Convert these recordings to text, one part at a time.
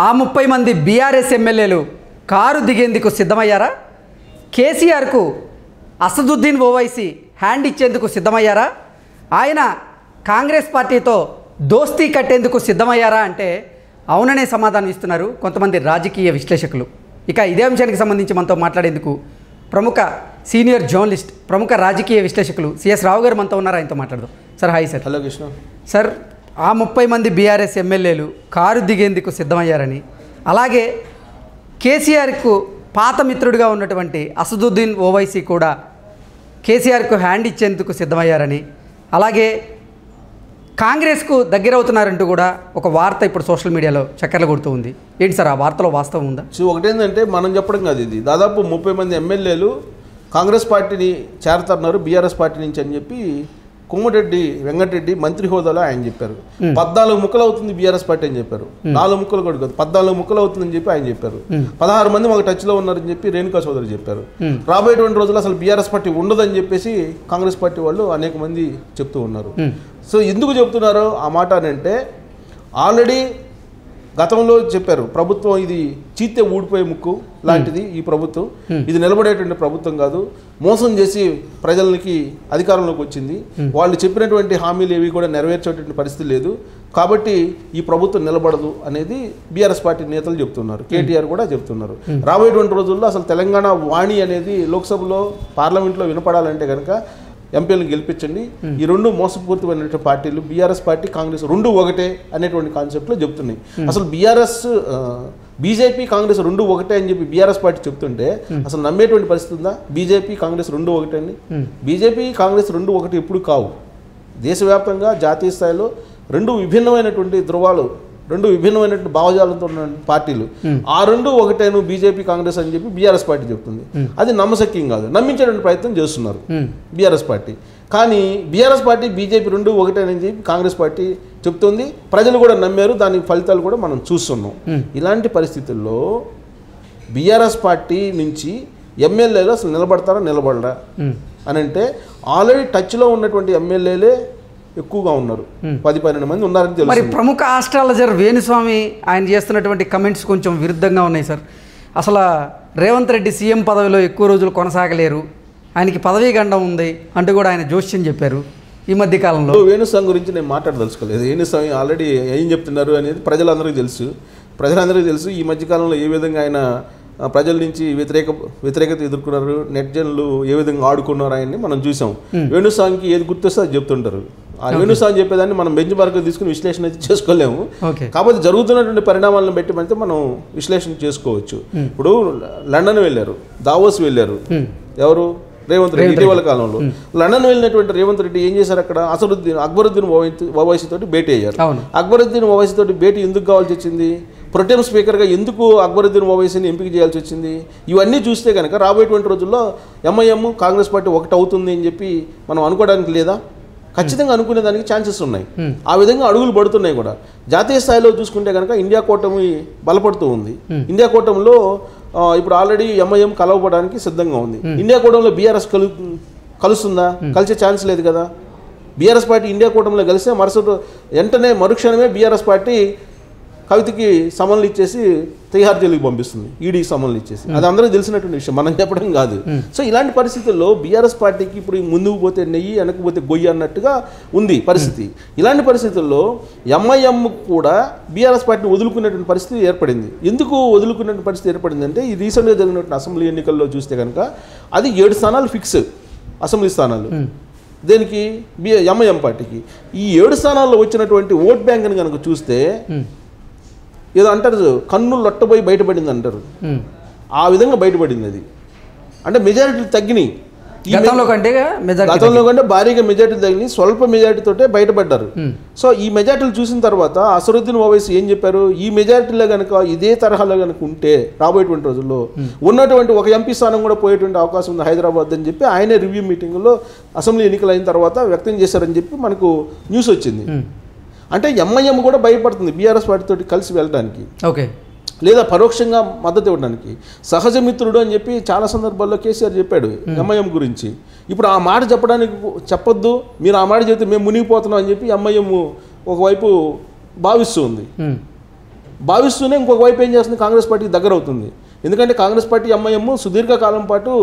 ఆ ముప్పై మంది బీఆర్ఎస్ ఎమ్మెల్యేలు కారు దిగేందుకు సిద్ధమయ్యారా కేసీఆర్కు అసదుద్దీన్ ఓవైసీ హ్యాండ్ ఇచ్చేందుకు సిద్ధమయ్యారా ఆయన కాంగ్రెస్ పార్టీతో దోస్తీ కట్టేందుకు సిద్ధమయ్యారా అంటే అవుననే సమాధానం ఇస్తున్నారు కొంతమంది రాజకీయ విశ్లేషకులు ఇక ఇదే అంశానికి సంబంధించి మనతో మాట్లాడేందుకు ప్రముఖ సీనియర్ జర్నలిస్ట్ ప్రముఖ రాజకీయ విశ్లేషకులు సిఎస్ రావు గారు మనతో ఉన్నారు ఆయనతో మాట్లాడదాం sir hi sir hello Krishna sir ఆ ముప్పై మంది బీఆర్ఎస్ ఎమ్మెల్యేలు కారు దిగేందుకు సిద్ధమయ్యారని అలాగే కేసీఆర్కు పాత మిత్రుడిగా ఉన్నటువంటి అసదుద్దీన్ ఓవైసీ కూడా కేసీఆర్కు హ్యాండ్ ఇచ్చేందుకు సిద్ధమయ్యారని అలాగే కాంగ్రెస్కు దగ్గర అవుతున్నారంటూ కూడా ఒక వార్త ఇప్పుడు సోషల్ మీడియాలో చక్కర్లు కొడుతూ ఉంది ఏంటి సార్ ఆ వార్తలో వాస్తవం ఉందా సో ఒకటేంటంటే మనం చెప్పడం కాదు ఇది దాదాపు ముప్పై మంది ఎమ్మెల్యేలు కాంగ్రెస్ పార్టీని చేరతన్నారు బీఆర్ఎస్ పార్టీ నుంచి అని చెప్పి కోమటిరెడ్డి వెంకటరెడ్డి మంత్రి హోదాలో ఆయన చెప్పారు పద్నాలుగు ముక్కలు అవుతుంది బీఆర్ఎస్ పార్టీ అని చెప్పారు నాలుగు ముక్కలు కూడా కాదు పద్నాలుగు ముక్కలు అవుతుందని చెప్పి ఆయన చెప్పారు పదహారు మంది మాకు టచ్లో ఉన్నారని చెప్పి రేణుకా సోదరు చెప్పారు రాబోయేటువంటి రోజుల్లో అసలు బీఆర్ఎస్ పార్టీ ఉండదని చెప్పేసి కాంగ్రెస్ పార్టీ వాళ్ళు అనేక మంది చెప్తూ ఉన్నారు సో ఎందుకు చెప్తున్నారు ఆ మాట అని అంటే ఆల్రెడీ గతంలో చెప్పారు ప్రభుత్వం ఇది చీతే ఊడిపోయే ముక్కు లాంటిది ఈ ప్రభుత్వం ఇది నిలబడేటువంటి ప్రభుత్వం కాదు మోసం చేసి ప్రజలకి అధికారంలోకి వచ్చింది వాళ్ళు చెప్పినటువంటి హామీలు ఏవి కూడా నెరవేర్చేటువంటి పరిస్థితి లేదు కాబట్టి ఈ ప్రభుత్వం నిలబడదు అనేది బీఆర్ఎస్ పార్టీ నేతలు చెప్తున్నారు కేటీఆర్ కూడా చెప్తున్నారు రాబోయేటువంటి రోజుల్లో అసలు తెలంగాణ వాణి అనేది లోక్సభలో పార్లమెంట్లో వినపడాలంటే కనుక ఎంపీలను గెలిపించండి ఈ రెండు మోసపూరితమైనటువంటి పార్టీలు బీఆర్ఎస్ పార్టీ కాంగ్రెస్ రెండు ఒకటే అనేటువంటి కాన్సెప్ట్లో చెప్తున్నాయి అసలు బీఆర్ఎస్ బీజేపీ కాంగ్రెస్ రెండు ఒకటే అని చెప్పి బీఆర్ఎస్ పార్టీ చెప్తుంటే అసలు నమ్మేటువంటి పరిస్థితి ఉందా బీజేపీ కాంగ్రెస్ రెండు ఒకటే అని బీజేపీ కాంగ్రెస్ రెండు ఒకటి ఎప్పుడు కావు దేశవ్యాప్తంగా జాతీయ స్థాయిలో రెండు విభిన్నమైనటువంటి ధృవాలు రెండు విభిన్నమైనటువంటి భావజాలంతో ఉన్న పార్టీలు ఆ రెండు ఒకటేను బీజేపీ కాంగ్రెస్ అని చెప్పి బీఆర్ఎస్ పార్టీ చెప్తుంది అది నమ్మశక్యం కాదు నమ్మించేటువంటి ప్రయత్నం చేస్తున్నారు బీఆర్ఎస్ పార్టీ కానీ బీఆర్ఎస్ పార్టీ బీజేపీ రెండు ఒకటేనని చెప్పి కాంగ్రెస్ పార్టీ చెప్తుంది ప్రజలు కూడా నమ్మారు దాని ఫలితాలు కూడా మనం చూస్తున్నాం ఇలాంటి పరిస్థితుల్లో బీఆర్ఎస్ పార్టీ నుంచి ఎమ్మెల్యేలు అసలు నిలబడతారా నిలబడరా అని అంటే ఆల్రెడీ టచ్లో ఉన్నటువంటి ఎమ్మెల్యేలే ఎక్కువగా ఉన్నారు పది పన్నెండు మంది ఉన్నారని మరి తెలుసు ప్రముఖ ఆస్ట్రాలజర్ వేణుస్వామి ఆయన చేస్తున్నటువంటి కమెంట్స్ కొంచెం విరుద్ధంగా ఉన్నాయి సార్ అసలు రేవంత్ రెడ్డి సీఎం పదవిలో ఎక్కువ రోజులు కొనసాగలేరు ఆయనకి పదవీ గండం ఉంది అంటూ కూడా ఆయన జోష్యం చెప్పారు ఈ మధ్య కాలంలో వేణుస్వామి గురించి నేను మాట్లాడదలుచుకోలేదు వేణుస్వామి ఆల్రెడీ ఏం చెప్తున్నారు అనేది ప్రజలందరికీ తెలుసు ప్రజలందరికీ తెలుసు ఈ మధ్యకాలంలో ఏ విధంగా ఆయన ఆ, ప్రజల నుంచి వ్యతిరేక వ్యతిరేకత ఎదుర్కొన్నారు నెట్జన్లు ఏ విధంగా ఆడుకున్నారు ఆయన్ని మనం చూసాం వేణుస్వామికి ఏది గుర్తొస్తే అది చెప్తుంటారు ఆ వేణుస్వామి చెప్పేదాన్ని మనం బెంచ్ మార్క్ తీసుకుని విశ్లేషణ అయితే చేసుకోలేము ఓకే కాకపోతే జరుగుతున్నటువంటి పరిణామాలను బట్టి అయితే మనం విశ్లేషణ చేసుకోవచ్చు ఇప్పుడు లండన్ వెళ్ళారు దావోస్ వెళ్ళారు ఎవరు రేవంత్ రెడ్డి ఇటీవల కాలంలో లండన్ వెళ్ళినటువంటి రేవంత్ రెడ్డి ఏం చేశారు అక్కడ అసరుద్దీన్ అక్బరుద్దీన్ ఓవైసీ- ఓవైసీ తోటి భేటీ అయ్యారు అవును అక్బరుద్దీన్ ఓవైసీ తోటి భేటీ ఎందుకు కావాల్సి వచ్చింది ప్రొటెం స్పీకర్గా ఎందుకు అక్బరుద్దీన్ ఓవైసీని ఎంపిక చేయాల్సి వచ్చింది ఇవన్నీ చూస్తే కనుక రాబోయేటువంటి రోజుల్లో ఎంఐఎం కాంగ్రెస్ పార్టీ ఒకటి అవుతుంది అని చెప్పి మనం అనుకోవడానికి లేదా ఖచ్చితంగా అనుకునే దానికి ఛాన్సెస్ ఉన్నాయి ఆ విధంగా అడుగులు పడుతున్నాయి కూడా జాతీయ స్థాయిలో చూసుకుంటే కనుక ఇండియా కూటమి బలపడుతూ ఉంది ఇండియా కూటమిలో ఆ, ఇప్పుడు ఆల్రెడీ ఎంఐఎం కలవడానికి సిద్ధంగా ఉంది ఇండియా కూటమిలో బీఆర్ఎస్ కలు కలుస్తుందా కలిసే ఛాన్స్ లేదు కదా బీఆర్ఎస్ పార్టీ ఇండియా కూటమిలో కలిస్తే మరుసటి వెంటనే మరుక్షణమే బీఆర్ఎస్ పార్టీ కవితకి సమన్లు ఇచ్చేసి తిహార్ జైలుకి పంపిస్తుంది ఈడీకి సమన్లు ఇచ్చేసి అది అందరికీ తెలిసినటువంటి విషయం మనం చెప్పడం కాదు సో ఇలాంటి పరిస్థితుల్లో బీఆర్ఎస్ పార్టీకి ఇప్పుడు ఈ ముందుకు పోతే నెయ్యి వెనకపోతే గొయ్యి అన్నట్టుగా ఉంది పరిస్థితి ఇలాంటి పరిస్థితుల్లో ఎంఐఎం కూడా బీఆర్ఎస్ పార్టీని వదులుకునేటువంటి పరిస్థితి ఏర్పడింది ఎందుకు వదులుకునే పరిస్థితి ఏర్పడింది అంటే ఈ రీసెంట్గా జరిగినటువంటి అసెంబ్లీ ఎన్నికల్లో చూస్తే కనుక అది ఏడు స్థానాలు ఫిక్స్ అసెంబ్లీ స్థానాలు దేనికి బి ఎంఐఎం పార్టీకి ఈ ఏడు స్థానాల్లో వచ్చినటువంటి ఓట్ బ్యాంక్ అని కనుక చూస్తే ఏదో అంటారు కన్ను లొట్టబోయి బయటపడింది అంటారు ఉమ్. ఆ విధంగా బయటపడింది అది అంటే మెజారిటీలు తగ్గినాయి ఈ మె- గతంలో కంటే మెజారిటీ గతంలో కంటే భారీగా మెజారిటీలు తగ్గినాయి స్వల్ప మెజారిటీతోటే బయటపడ్డారు సో ఈ మెజారిటీలు చూసిన తర్వాత అసరుద్దీన్ ఓవైసీ ఏం చెప్పారు ఈ మెజారిటీలో కనుక ఇదే తరహాలో కనుక ఉంటే రాబోయేటువంటి రోజుల్లో ఉన్నటువంటి ఒక ఎంపీ స్థానం కూడా పోయేటువంటి అవకాశం ఉంది హైదరాబాద్ అని చెప్పి ఆయనే రివ్యూ మీటింగ్లో అసెంబ్లీ ఎన్నికలు అయిన తర్వాత వ్యక్తం చేశారని చెప్పి మనకు న్యూస్ వచ్చింది అంటే ఎంఐఎం కూడా భయపడుతుంది బీఆర్ఎస్ పార్టీతో కలిసి వెళ్ళడానికి ఓకే లేదా పరోక్షంగా మద్దతు ఇవ్వడానికి సహజ మిత్రుడు అని చెప్పి చాలా సందర్భాల్లో కేసీఆర్ చెప్పాడు ఎంఐఎం గురించి ఇప్పుడు ఆ మాట చెప్పడానికి చెప్పొద్దు మీరు ఆ మాట చెప్తే మేము మునిగిపోతున్నాం అని చెప్పి ఎంఐఎం ఒకవైపు భావిస్తూ ఉంది ఉమ్. భావిస్తూనే ఇంకొక వైపు ఏం చేస్తుంది కాంగ్రెస్ పార్టీకి దగ్గర అవుతుంది ఎందుకంటే కాంగ్రెస్ పార్టీ ఎంఐఎం సుదీర్ఘకాలం పాటు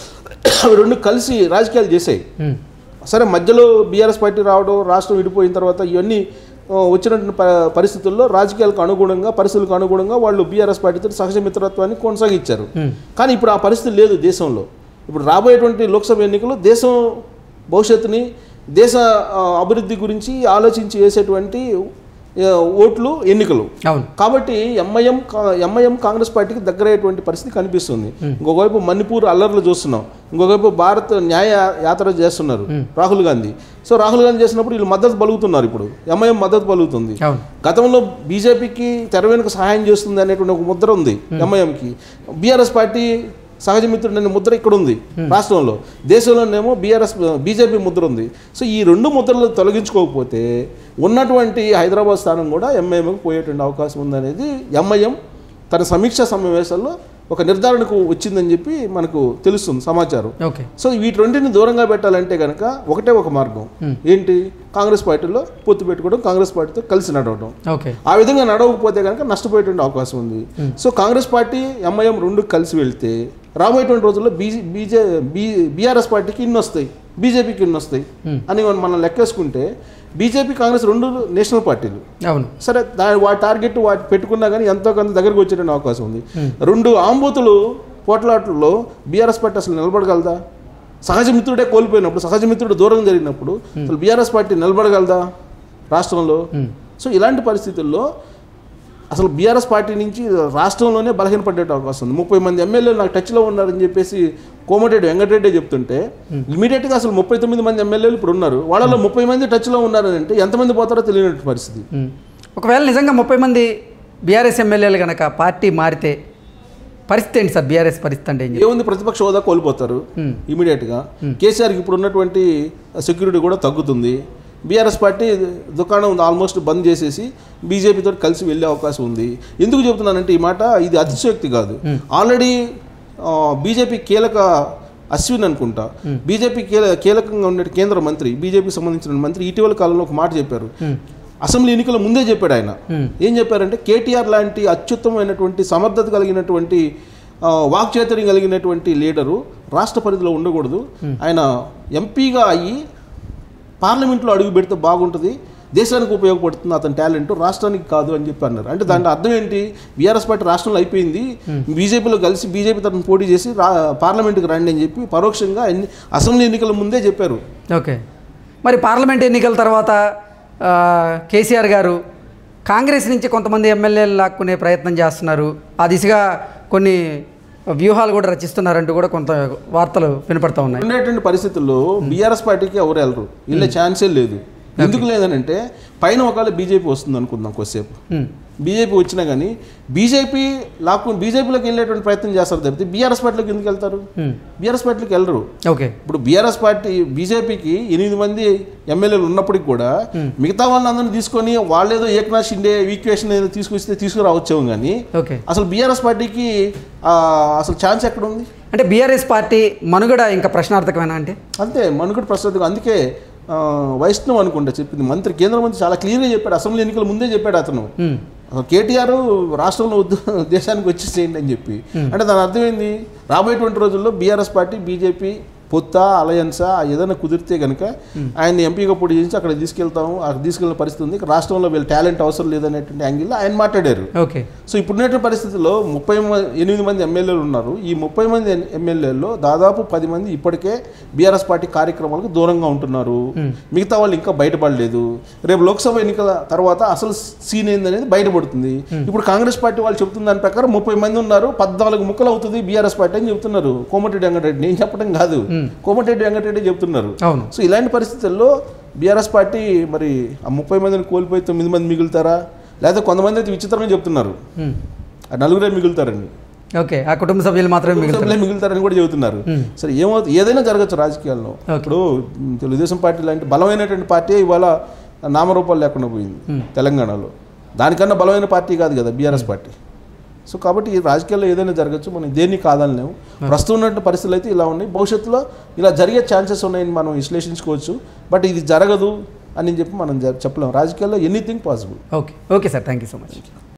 అవి రెండు కలిసి రాజకీయాలు చేశాయి ఉమ్, సరే మధ్యలో బీఆర్ఎస్ పార్టీ రావడం రాష్ట్రం విడిపోయిన తర్వాత ఇవన్నీ ఆ, వచ్చినటువంటి ప- పరిస్థితుల్లో రాజకీయాలకు అనుగుణంగా పరిస్థితులకు అనుగుణంగా వాళ్ళు బీఆర్ఎస్ పార్టీతో సహజ మిత్రత్వాన్ని కొనసాగించారు ఉమ్, కానీ ఇప్పుడు ఆ పరిస్థితి లేదు దేశంలో ఇప్పుడు రాబోయేటువంటి లోక్సభ ఎన్నికలు దేశం భవిష్యత్తుని దేశ ఆ, అభివృద్ధి గురించి ఆలోచించి వేసేటువంటి ఆ, ఓట్లు ఎన్నికలు అవును కాబట్టి ఎంఐఎం ఎంఐఎం కాంగ్రెస్ పార్టీకి దగ్గరయ్యేటువంటి పరిస్థితి కనిపిస్తుంది ఇంకొకవైపు మణిపూర్ అల్లర్లు చూస్తున్నాం ఇంకొకవైపు భారత్ న్యాయ యాత్ర చేస్తున్నారు రాహుల్ గాంధీ సో రాహుల్ గాంధీ చేసినప్పుడు వీళ్ళు మద్దతు పలుకుతున్నారు ఇప్పుడు ఎంఐఎం మద్దతు పలుకుతుంది అవును గతంలో బీజేపీకి తెర వెనుక సహాయం చేస్తుంది అనేటువంటి ఒక ముద్ర ఉంది ఎంఐఎంకి బీఆర్ఎస్ పార్టీ సహజ మిత్రుడు అనే ముద్ర ఇక్కడ ఉంది రాష్ట్రంలో దేశంలోనేమో బీఆర్ఎస్ బీజేపీ ముద్ర ఉంది సో ఈ రెండు ముద్రలు తొలగించుకోకపోతే ఉన్నటువంటి హైదరాబాద్ స్థానం కూడా ఎంఐఎంకి పోయేటువంటి అవకాశం ఉందనేది ఎంఐఎం తన సమీక్షా సమావేశాల్లో ఒక నిర్ధారణకు వచ్చిందని చెప్పి మనకు తెలుస్తుంది సమాచారం ఓకే సో వీటి రెండింటిని దూరంగా పెట్టాలంటే కనుక ఒకటే ఒక మార్గం ఏంటి కాంగ్రెస్ పార్టీలో పొత్తు పెట్టుకోవడం కాంగ్రెస్ పార్టీతో కలిసి నడవడం ఓకే ఆ విధంగా నడవకపోతే కనుక నష్టపోయేటువంటి అవకాశం ఉంది సో కాంగ్రెస్ పార్టీ ఎంఐఎం రెండు కలిసి వెళ్తే రాబోయేటువంటి రోజుల్లో బీజే బీజే బీ బీఆర్ఎస్ పార్టీకి ఇన్ని వస్తాయి బీజేపీకి ఇన్ని వస్తాయి అని మనం- మనం లెక్కేసుకుంటే బీజేపీ కాంగ్రెస్ రెండు నేషనల్ పార్టీలు అవును సరే దాని వాటి టార్గెట్ వాటి పెట్టుకున్నా కానీ ఎంతో కొంత దగ్గరకు వచ్చేటువంటి అవకాశం ఉంది రెండు ఆంబూతులు పోట్లాటల్లో బీఆర్ఎస్ పార్టీ అసలు నిలబడగలదా సహజ మిత్రుడే కోల్పోయినప్పుడు సహజ మిత్రుడు దూరం జరిగినప్పుడు అసలు బీఆర్ఎస్ పార్టీ నిలబడగలదా రాష్ట్రంలో సో ఇలాంటి పరిస్థితుల్లో అసలు బీఆర్ఎస్ పార్టీ నుంచి రాష్ట్రంలోనే బలహీనపడే అవకాశం ఉంది ముప్పై మంది ఎమ్మెల్యేలు నాకు టచ్లో ఉన్నారని చెప్పేసి కోమటిరెడ్డి వెంకటరెడ్డి చెప్తుంటే ఇమీడియట్గా అసలు ముప్పై తొమ్మిది మంది ఎమ్మెల్యేలు ఇప్పుడు ఉన్నారు వాళ్ళలో ముప్పై మంది టచ్లో ఉన్నారని అంటే ఎంతమంది పోతారో తెలియనటువంటి పరిస్థితి ఉమ్. ఒకవేళ నిజంగా ముప్పై మంది బీఆర్ఎస్ ఎమ్మెల్యేలు కనుక పార్టీ మారితే పరిస్థితి ఏంటి సార్ బీఆర్ఎస్ పరిస్థితి అంటే ఏం చెప్తారు? ఏముంది ప్రతిపక్ష హోదా కోల్పోతారు Hmm. ఇమీడియట్గా కేసీఆర్కి ఇప్పుడు ఉన్నటువంటి సెక్యూరిటీ కూడా తగ్గుతుంది బీఆర్ఎస్ పార్టీ దుకాణం ఆల్మోస్ట్ బంద్ చేసేసి బీజేపీతో కలిసి వెళ్ళే అవకాశం ఉంది ఎందుకు చెబుతున్నానంటే ఈ మాట ఇది అతిశయోక్తి కాదు ఆల్రెడీ బీజేపీ కీలక అశ్విన్ అనుకుంటా బీజేపీ కీల కీలకంగా ఉండే కేంద్ర మంత్రి బీజేపీకి సంబంధించిన మంత్రి ఇటీవల కాలంలో ఒక మాట చెప్పారు అసెంబ్లీ ఎన్నికల ముందే చెప్పాడు ఆయన ఏం చెప్పారంటే కేటీఆర్ లాంటి అత్యుత్తమైనటువంటి సమర్థత కలిగినటువంటి ఆ, వాక్చాతుర్యం కలిగినటువంటి లీడరు రాష్ట్ర పరిధిలో ఉండకూడదు ఆయన ఎంపీగా అయ్యి పార్లమెంట్లో అడుగు పెడితే బాగుంటుంది దేశానికి ఉపయోగపడుతుంది అతని టాలెంట్ రాష్ట్రానికి కాదు అని చెప్పి అన్నారు అంటే దాంట్లో అర్థం ఏంటి బీఆర్ఎస్ పార్టీ రాష్ట్రంలో అయిపోయింది బీజేపీలో కలిసి బీజేపీ తరఫున పోటీ చేసి రా పార్లమెంట్కి రండి అని చెప్పి పరోక్షంగా ఎన్ని అసెంబ్లీ ఎన్నికల ముందే చెప్పారు ఓకే మరి పార్లమెంట్ ఎన్నికల తర్వాత ఆ, కేసీఆర్ గారు కాంగ్రెస్ నుంచి కొంతమంది ఎమ్మెల్యేలు లాక్కునే ప్రయత్నం చేస్తున్నారు ఆ దిశగా కొన్ని వ్యూహాలు కూడా రచిస్తున్నారంటూ కూడా కొంత వార్తలు వినపడతా ఉన్నాయి ఉండేటువంటి పరిస్థితుల్లో బీఆర్ఎస్ పార్టీకి ఎవరు వెళ్ళరు వీళ్ళ ఛాన్సే లేదు ఎందుకు లేదనంటే పైన ఒకవేళ బీజేపీ వస్తుంది అనుకుందాం కొద్దిసేపు ఉమ్, బీజేపీ వచ్చినా కానీ బీజేపీ లాక్కుని బీజేపీలోకి వెళ్ళేటువంటి ప్రయత్నం చేస్తారు తప్పితే బీఆర్ఎస్ పార్టీలోకి ఎందుకు వెళ్తారు ఉమ్, బీఆర్ఎస్ పార్టీలోకి వెళ్ళరు ఓకే ఇప్పుడు బీఆర్ఎస్ పార్టీ బీజేపీకి ఎనిమిది మంది ఎమ్మెల్యేలు ఉన్నప్పటికి కూడా మిగతా వాళ్ళందరినీ తీసుకొని వాళ్ళేదో ఏకనాథ్ షిండే ఈక్వేషన్ ఏదో తీసుకొస్తే తీసుకురావచ్చాము కానీ ఓకే అసలు బీఆర్ఎస్ పార్టీకి ఆ, అసలు ఛాన్స్ ఎక్కడ ఉంది అంటే బీఆర్ఎస్ పార్టీ మనుగడ ఇంకా ప్రశ్నార్థకమేనా అంటే అంతే మనుగడ ప్రస్తుతం అందుకే ఆ, వైష్ణవ్ అనుకుంటా చెప్పింది మంత్రి కేంద్ర మంత్రి చాలా క్లియర్గా చెప్పాడు అసెంబ్లీ ఎన్నికల ముందే చెప్పాడు అతను ఉమ్, అసలు కేటీఆర్ రాష్ట్రంలో వద్దు దేశానికి వచ్చేసేయండి అని చెప్పి అంటే దాని అర్థం ఏంది రాబోయేటువంటి రోజుల్లో బీఆర్ఎస్ పార్టీ బీజేపీ పొత్తా అలయన్సా ఏదైనా కుదిరితే కనుక ఆయన ఎంపీగా పోటీ చేసి అక్కడ తీసుకెళ్తాము అక్కడ తీసుకెళ్ళిన పరిస్థితి ఉంది ఇక రాష్ట్రంలో వీళ్ళ టాలెంట్ అవసరం లేదనేటువంటి యాంగిల్లో ఆయన మాట్లాడారు ఓకే సో ఇప్పుడున్నటువంటి పరిస్థితుల్లో ముప్పై మ- ఎనిమిది మంది ఎమ్మెల్యేలు ఉన్నారు ఈ ముప్పై మంది ఎన్- ఎమ్మెల్యేల్లో దాదాపు పది మంది ఇప్పటికే బీఆర్ఎస్ పార్టీ కార్యక్రమాలకు దూరంగా ఉంటున్నారు మిగతా వాళ్ళు ఇంకా బయటపడలేదు రేపు లోక్సభ ఎన్నికల తర్వాత అసలు సీన్ ఏందనేది బయటపడుతుంది ఇప్పుడు కాంగ్రెస్ పార్టీ వాళ్ళు చెప్తున్న దాని ప్రకారం ముప్పై మంది ఉన్నారు పద్నాలుగు ముక్కలు అవుతుంది బీఆర్ఎస్ పార్టీ అని చెప్తున్నారు కోమటిరెడ్డి వెంకటరెడ్డి నేను చెప్పడం కాదు కోమటిరెడ్డి వెంకటరెడ్డి చెప్తున్నారు అవును సో ఇలాంటి పరిస్థితుల్లో బీఆర్ఎస్ పార్టీ మరి ఆ ముప్పై మందిని కోల్పోయి తొమ్మిది మంది మిగులుతారా లేదా కొంతమంది అయితే విచిత్రంగా చెప్తున్నారు ఉమ్, ఆ నలుగురే మిగులుతారని ఓకే ఆ కుటుంబ సభ్యులు మాత్రమే మిగులుతారు సభ్యులే మిగులుతారని కూడా చెబుతున్నారు సరే ఏమవుతుంది ఏదైనా జరగచ్చు రాజకీయాల్లో ఇప్పుడు మ్, తెలుగుదేశం పార్టీ లాంటి బలమైనటువంటి పార్టీ ఇవాళ నామరూపాలు లేకుండా పోయింది తెలంగాణలో దానికన్నా బలమైన పార్టీ కాదు కదా బీఆర్ఎస్ పార్టీ సో కాబట్టి ఈ రాజకీయాల్లో ఏదైనా జరగచ్చు మనం దేన్ని కాదనలేము ప్రస్తుతం ఉన్నటువంటి పరిస్థితులు అయితే ఇలా ఉన్నాయి భవిష్యత్తులో ఇలా జరిగే ఛాన్సెస్ ఉన్నాయని మనం విశ్లేషించుకోవచ్చు బట్ ఇది జరగదు అని చెప్పి మనం జ- చెప్పలేము రాజకీయాల్లో anything possible okay okay sir thank you so much